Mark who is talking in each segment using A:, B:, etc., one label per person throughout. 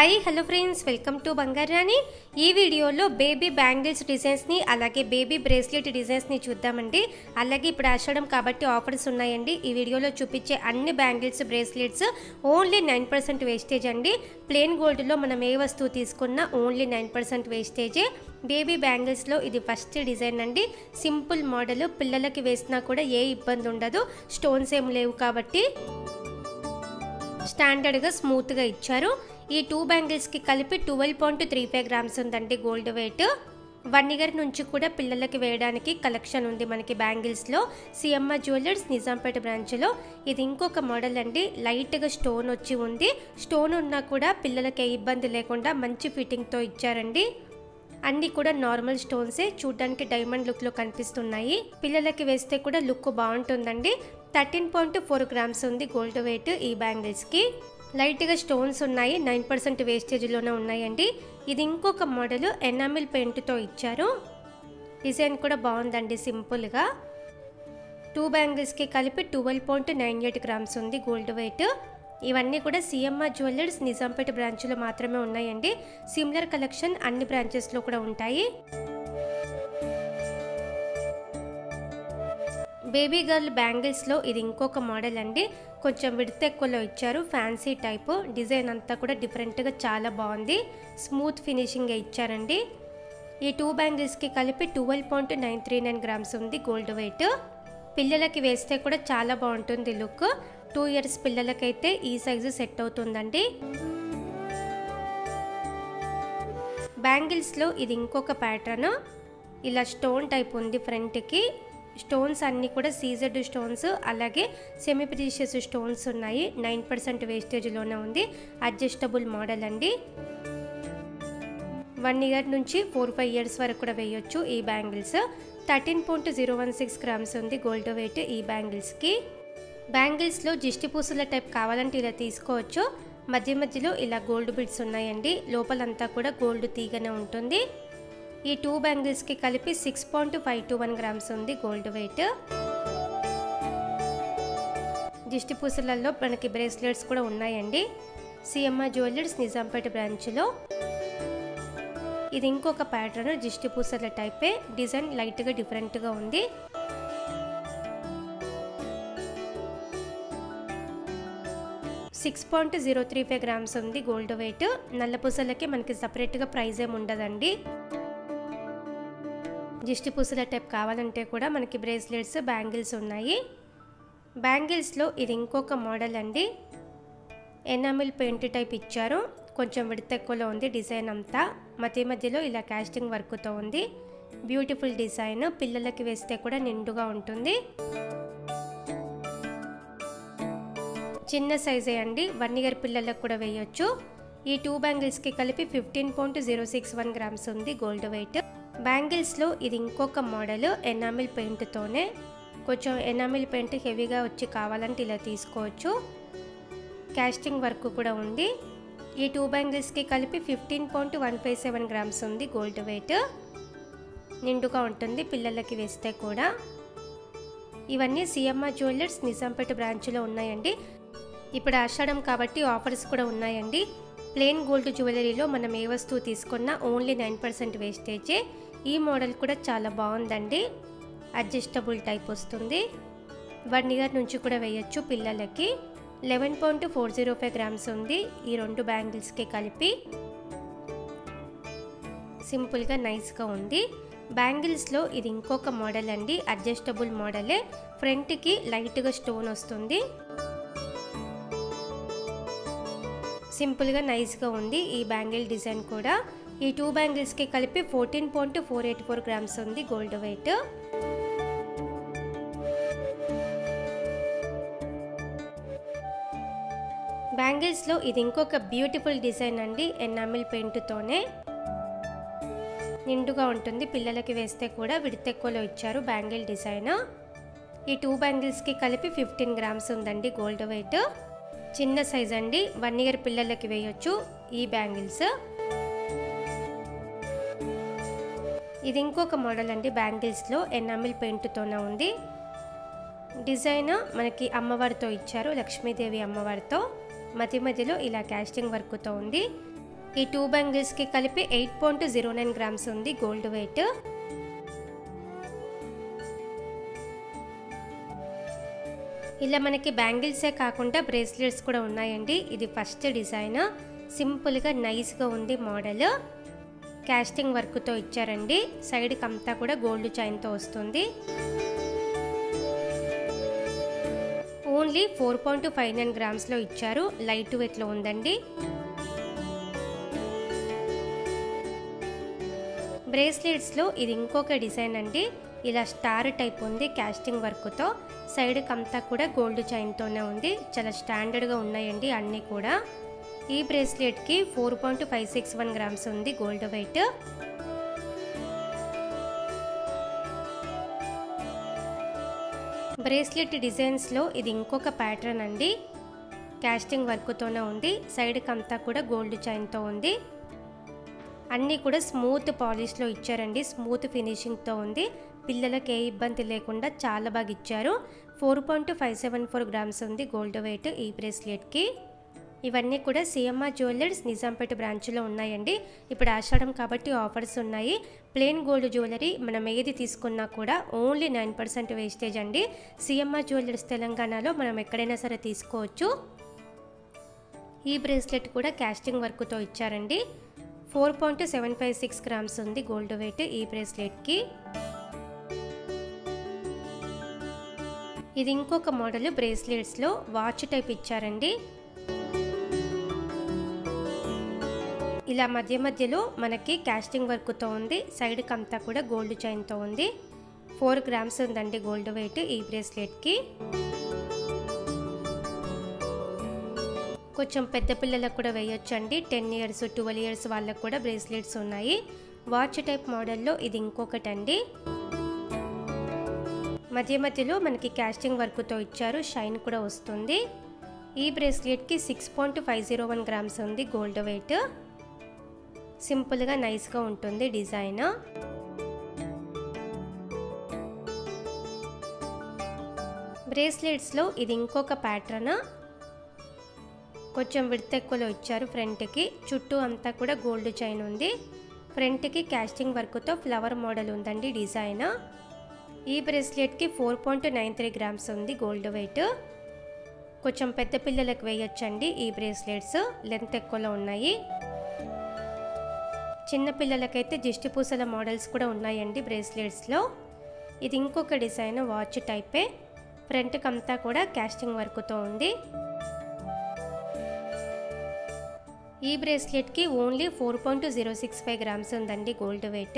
A: hi hello friends welcome to బంగారాని ఈ వీడియోలో బేబీ బ్యాంగిల్స్ డిజైన్స్ని అలాగే బేబీ బ్రేస్లెట్ డిజైన్స్ని చూద్దామండి అలాగే ఇప్పుడు ఆషాఢం కాబట్టి ఆఫర్స్ ఉన్నాయండి ఈ వీడియోలో చూపించే అన్ని bangles bracelets only nine percent wastage అండి ప్లెయిన్ గోల్డ్లో మనం ఏ వస్తువు తీసుకున్నా ఓన్లీ నైన్ పర్సెంట్ వేస్టేజే బేబీ బ్యాంగిల్స్లో ఇది ఫస్ట్ డిజైన్ అండి సింపుల్ మోడల్ పిల్లలకి వేసినా కూడా ఏ ఇబ్బంది ఉండదు స్టోన్స్ ఏం లేవు కాబట్టి స్టాండర్డ్గా స్మూత్గా ఇచ్చారు ఈ టూ బ్యాంగిల్స్కి కలిపి twelve point three five grams ఉందండి గోల్డ్ వెయిట్ వన్ ఇయర్ నుంచి కూడా పిల్లలకి వేయడానికి కలెక్షన్ ఉంది మనకి బ్యాంగిల్స్లో సిఎంఆర్ జ్యువెలర్స్ నిజాంపేట బ్రాంచ్లో ఇది ఇంకొక మోడల్ అండి లైట్గా స్టోన్ వచ్చి ఉంది స్టోన్ ఉన్నా కూడా పిల్లలకి ఏ ఇబ్బంది లేకుండా మంచి ఫిట్టింగ్తో ఇచ్చారండి అన్నీ కూడా నార్మల్ స్టోన్సే చూడడానికి డైమండ్ లుక్లో కనిపిస్తున్నాయి పిల్లలకి వేస్తే కూడా లుక్ బాగుంటుందండి థర్టీన్ పాయింట్ ఫోర్ గ్రామ్స్ ఉంది గోల్డ్ వెయిట్ ఈ బ్యాంగిల్స్కి లైట్గా స్టోన్స్ ఉన్నాయి నైన్ పర్సెంట్ వేస్టేజ్లోనే ఉన్నాయండి ఇది ఇంకొక మోడల్ ఎనామిల్ పెయింట్తో ఇచ్చారు డిజైన్ కూడా బాగుందండి సింపుల్గా టూ బ్యాంగిల్స్కి కలిపి twelve point nine eight grams ఉంది గోల్డ్ వెయిట్ ఇవన్నీ కూడా సిఎంఆర్ జ్యువెలర్స్ నిజాంపేట బ్రాంచ్లో మాత్రమే ఉన్నాయండి సిమిలర్ కలెక్షన్ అన్ని బ్రాంచెస్లో కూడా ఉంటాయి బేబీ గర్ల్ బ్యాంగిల్స్లో ఇది ఇంకొక మోడల్ అండి కొంచెం విడత ఎక్కువలో ఇచ్చారు ఫ్యాన్సీ టైప్ డిజైన్ అంతా కూడా డిఫరెంట్గా చాలా బాగుంది స్మూత్ ఫినిషింగ్ ఇచ్చారండి ఈ టూ బ్యాంగిల్స్కి కలిపి twelve point nine three nine grams ఉంది గోల్డ్ వెయిట్ పిల్లలకి వేస్తే కూడా చాలా బాగుంటుంది లుక్ టూ ఇయర్స్ పిల్లలకైతే ఈ సైజు సెట్ అవుతుందండి బ్యాంగిల్స్లో ఇది ఇంకొక ప్యాటర్న్ ఇలా స్టోన్ టైప్ ఉంది ఫ్రంట్కి స్టోన్స్ అన్నీ కూడా సీజర్డ్ స్టోన్స్ అలాగే సెమీ ప్రీషియస్ స్టోన్స్ ఉన్నాయి నైన్ పర్సెంట్ వేస్టేజ్లోనే ఉంది అడ్జస్టబుల్ మోడల్ అండి వన్ ఇయర్ నుంచి ఫోర్ ఫైవ్ ఇయర్స్ వరకు కూడా వేయొచ్చు ఈ bangles thirteen point zero one six grams ఉంది గోల్డ్ వెయిట్ ఈ బ్యాంగిల్స్కి బ్యాంగిల్స్లో జిష్టి పూసల టైప్ కావాలంటే ఇలా తీసుకోవచ్చు మధ్య మధ్యలో ఇలా గోల్డ్ బిడ్స్ ఉన్నాయండి లోపలంతా కూడా గోల్డ్ తీగనే ఉంటుంది ఈ టూ బ్యాంగిల్స్కి కలిపి six point five two one grams ఉంది గోల్డ్ వెయిట్ దిష్టి పూసలలో మనకి బ్రేస్లెట్స్ కూడా ఉన్నాయండి సిఎంఆర్ జ్యువెలర్స్ నిజాంపేట బ్రాంచ్లో ఇది ఇంకొక ప్యాటర్న్ దిష్టి పూసల టైపే డిజైన్ లైట్గా డిఫరెంట్గా ఉంది six point zero three five grams ఉంది గోల్డ్ వెయిట్ నల్ల పూసలకి మనకి సపరేట్గా ప్రైజ్ ఏమి ఉండదండి దిష్టి పూసల టైప్ కావాలంటే కూడా మనకి బ్రేస్లెట్స్ బ్యాంగిల్స్ ఉన్నాయి బ్యాంగిల్స్లో ఇది ఇంకొక మోడల్ అండి ఎనామిల్ పెయింట్ టైప్ ఇచ్చారు కొంచెం విడత ఎక్కువలో ఉంది డిజైన్ అంతా మధ్య మధ్యలో ఇలా కాస్టింగ్ వర్క్తో ఉంది బ్యూటిఫుల్ డిజైన్ పిల్లలకి వేస్తే కూడా నిండుగా ఉంటుంది చిన్న సైజే అండి వన్ ఇయర్ పిల్లలకు కూడా వేయొచ్చు ఈ టూ బ్యాంగిల్స్కి కలిపి fifteen point zero six one grams ఉంది గోల్డ్ వెయిట్ బ్యాంగిల్స్లో ఇది ఇంకొక మోడల్ ఎనామిల్ పెయింట్తోనే కొంచెం ఎనామిల్ పెయింట్ హెవీగా వచ్చి కావాలంటే ఇలా తీసుకోవచ్చు క్యాస్టింగ్ వర్క్ కూడా ఉంది ఈ టూ బ్యాంగిల్స్కి కలిపి fifteen point one five seven grams ఉంది గోల్డ్ వెయిట్ నిండుగా ఉంటుంది పిల్లలకి వేస్తే కూడా ఇవన్నీ సిఎంఆర్ జ్యువెలర్స్ నిజాంపేట బ్రాంచ్లో ఉన్నాయండి ఇప్పుడు ఆషాఢం కాబట్టి ఆఫర్స్ కూడా ఉన్నాయండి ప్లెయిన్ గోల్డ్ జ్యువెలరీలో మనం ఏ వస్తువు తీసుకున్నా ఓన్లీ నైన్ పర్సెంట్ వేస్టేజే ఈ మోడల్ కూడా చాలా బాగుందండి అడ్జస్టబుల్ టైప్ వస్తుంది వన్ ఇయర్ నుంచి కూడా వేయచ్చు పిల్లలకి eleven point four zero five grams ఉంది ఈ రెండు బ్యాంగిల్స్కి కలిపి సింపుల్గా నైస్గా ఉంది బ్యాంగిల్స్లో ఇది ఇంకొక మోడల్ అండి అడ్జస్టబుల్ మోడలే ఫ్రంట్కి లైట్గా స్టోన్ వస్తుంది సింపుల్గా నైస్గా ఉంది ఈ బ్యాంగిల్ డిజైన్ కూడా ఈ టూ బ్యాంగిల్స్కి కలిపి fourteen point four eight four grams ఉంది గోల్డ్ వెయిట్ బ్యాంగిల్స్లో ఇది ఇంకొక బ్యూటిఫుల్ డిజైన్ అండి ఎనామిల్ పెయింట్తోనే నిండుగా ఉంటుంది పిల్లలకి వేస్తే కూడా విడతెక్కువలో ఇచ్చారు బ్యాంగిల్ డిజైన్ ఈ టూ బ్యాంగిల్స్కి కలిపి ఫిఫ్టీన్ గ్రామ్స్ ఉందండి గోల్డ్ వెయిట్ చిన్న సైజ్ అండి వన్ ఇయర్ పిల్లలకి వేయొచ్చు ఈ బ్యాంగిల్స్ ఇది ఇంకొక మోడల్ అండి బ్యాంగిల్స్లో ఎనామిల్ పెయింట్తోనే ఉంది డిజైన్ మనకి అమ్మవారితో ఇచ్చారు లక్ష్మీదేవి అమ్మవారితో మధ్య మధ్యలో ఇలా క్యాస్టింగ్ వర్క్తో ఉంది ఈ టూ బ్యాంగిల్స్కి కలిపి eight point zero nine grams ఉంది గోల్డ్ వెయిట్ ఇలా మనకి బ్యాంగిల్సే కాకుండా బ్రేస్లెట్స్ కూడా ఉన్నాయండి ఇది ఫస్ట్ డిజైన్ సింపుల్గా నైస్గా ఉంది మోడల్ క్యాస్టింగ్ వర్క్తో ఇచ్చారండి సైడ్కి అంతా కూడా గోల్డ్ చైన్తో వస్తుంది only four point five nine గ్రామ్స్లో ఇచ్చారు లైట్ వెయిట్లో ఉందండి బ్రేస్లెట్స్లో ఇది ఇంకొక డిజైన్ అండి ఇలా స్టార్ టైప్ ఉంది క్యాస్టింగ్ వర్క్తో సైడ్కి అంతా కూడా గోల్డ్ చైన్తోనే ఉంది చాలా స్టాండర్డ్గా ఉన్నాయండి అన్నీ కూడా ఈ బ్రేస్లెట్కి four point five six one grams ఉంది గోల్డ్ వెయిట్ బ్రేస్లెట్ డిజైన్స్లో ఇది ఇంకొక ప్యాటర్న్ అండి క్యాస్టింగ్ వర్క్తోనే ఉంది సైడ్కి అంతా కూడా గోల్డ్ చైన్తో ఉంది అన్నీ కూడా స్మూత్ పాలిష్లో ఇచ్చారండి స్మూత్ ఫినిషింగ్తో ఉంది పిల్లలకి ఏ ఇబ్బంది లేకుండా చాలా బాగా ఇచ్చారు four point five seven four grams ఉంది గోల్డ్ వెయిట్ ఈ బ్రేస్లెట్కి ఇవన్నీ కూడా సిఎంఆర్ జ్యువెలర్స్ నిజాంపేట బ్రాంచ్లో ఉన్నాయండి ఇప్పుడు ఆషాఢం కాబట్టి ఆఫర్స్ ఉన్నాయి ప్లెయిన్ గోల్డ్ జ్యువెలరీ మనం ఏది తీసుకున్నా కూడా ఓన్లీ నైన్ పర్సెంట్ వేస్టేజ్ అండి సిఎంఆర్ జ్యువెలర్స్ తెలంగాణలో మనం ఎక్కడైనా సరే తీసుకోవచ్చు ఈ బ్రేస్లెట్ కూడా క్యాస్టింగ్ వర్క్తో ఇచ్చారండి four point seven five six grams ఉంది గోల్డ్ వెయిట్ ఈ బ్రేస్లెట్కి ఇది ఇంకొక మోడల్ బ్రేస్లెట్స్లో వాచ్ టైప్ ఇచ్చారండి ఇలా మధ్య మధ్యలో మనకి క్యాస్టింగ్ వర్క్తో ఉంది సైడ్కి అంతా కూడా గోల్డ్ చైన్తో ఉంది ఫోర్ గ్రామ్స్ ఉందండి గోల్డ్ వెయిట్ ఈ బ్రేస్లెట్కి కొంచెం పెద్ద పిల్లలకు కూడా వేయొచ్చండి టెన్ ఇయర్స్ ట్వెల్వ్ ఇయర్స్ వాళ్ళకు కూడా బ్రేస్లెట్స్ ఉన్నాయి వాచ్ టైప్ మోడల్లో ఇది ఇంకొకటి అండి మధ్య మధ్యలో మనకి క్యాస్టింగ్ వర్క్తో ఇచ్చారు షైన్ కూడా వస్తుంది ఈ బ్రేస్లెట్కి six point five zero one grams ఉంది గోల్డ్ వెయిట్ సింపుల్గా నైస్గా ఉంటుంది డిజైన్ బ్రేస్లెట్స్లో ఇది ఇంకొక ప్యాటర్న్ కొంచెం విడత ఎక్కువలో ఇచ్చారు ఫ్రంట్కి చుట్టూ అంతా కూడా గోల్డ్ చైన్ ఉంది ఫ్రంట్కి క్యాస్టింగ్ వర్క్తో ఫ్లవర్ మోడల్ ఉందండి డిజైన్ ఈ బ్రేస్లెట్కి four point nine three grams ఉంది గోల్డ్ వెయిట్ కొంచెం పెద్ద పిల్లలకు వేయొచ్చండి ఈ బ్రేస్లెట్స్ లెంత్ ఎక్కువలో ఉన్నాయి చిన్న పిల్లలకైతే దిష్టి పూసల మోడల్స్ కూడా ఉన్నాయండి బ్రేస్లెట్స్లో ఇది ఇంకొక డిజైన్ వాచ్ టైపే ఫ్రంట్కి అంతా కూడా క్యాస్టింగ్ వర్క్తో ఉంది ఈ బ్రేస్లెట్కి only four point zero six five grams ఉందండి gold weight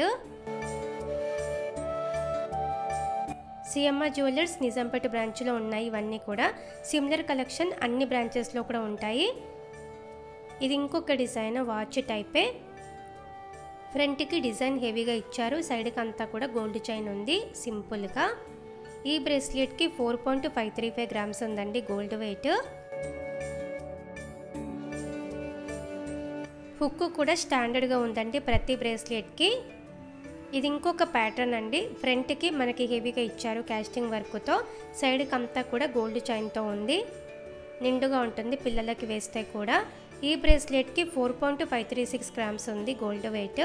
A: CMR jewellers Nizampet బ్రాంచ్లో ఉన్నాయి ఇవన్నీ కూడా సిమిలర్ కలెక్షన్ అన్ని బ్రాంచెస్లో కూడా ఉంటాయి ఇది ఇంకొక డిజైన్ వాచ్ టైపే ఫ్రంట్కి డిజైన్ హెవీగా ఇచ్చారు సైడ్కి అంతా కూడా గోల్డ్ చైన్ ఉంది సింపుల్గా ఈ బ్రేస్లెట్కి four point five three five grams ఉందండి గోల్డ్ వెయిట్ హుక్ కూడా స్టాండర్డ్గా ఉందండి ప్రతి బ్రేస్లెట్కి ఇది ఇంకొక ప్యాటర్న్ అండి ఫ్రంట్కి మనకి హెవీగా ఇచ్చారు క్యాస్టింగ్ వర్క్తో సైడ్కి అంతా కూడా గోల్డ్ చైన్తో ఉంది నిండుగా ఉంటుంది పిల్లలకి వేస్తే కూడా ఈ బ్రేస్లెట్కి four point five three six grams ఉంది గోల్డ్ వెయిట్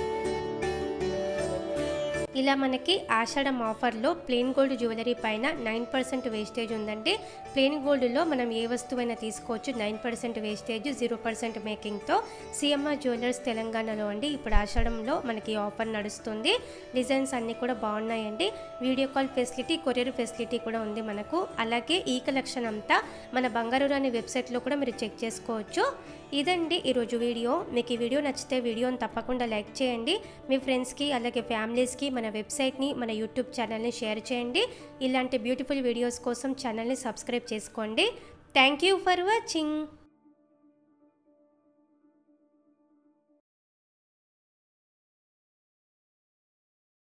A: ఇలా మనకి ఆషాఢం ఆఫర్లో ప్లెయిన్ గోల్డ్ జ్యువెలరీ పైన నైన్ పర్సెంట్ వేస్టేజ్ ఉందండి ప్లెయిన్ గోల్డ్లో మనం ఏ వస్తువైనా తీసుకోవచ్చు nine percent wastage zero percent మేకింగ్తో సిఎంఆర్ జ్యువెలర్స్ తెలంగాణలో అండి ఇప్పుడు ఆషాఢంలో మనకి ఆఫర్ నడుస్తుంది డిజైన్స్ అన్నీ కూడా బాగున్నాయండి video call facility courier facility కూడా ఉంది మనకు అలాగే ఈ కలెక్షన్ అంతా మన బంగారు అనే వెబ్సైట్లో కూడా మీరు చెక్ చేసుకోవచ్చు ఇదండి ఈరోజు వీడియో మీకు ఈ వీడియో నచ్చితే వీడియోని తప్పకుండా లైక్ చేయండి మీ ఫ్రెండ్స్కి అలాగే ఫ్యామిలీస్కి మన వెబ్సైట్ని మన యూట్యూబ్ ఛానల్ని షేర్ చేయండి ఇలాంటి బ్యూటిఫుల్ వీడియోస్ కోసం ఛానల్ని సబ్స్క్రైబ్ చేసుకోండి థ్యాంక్ యూ ఫర్ వాచింగ్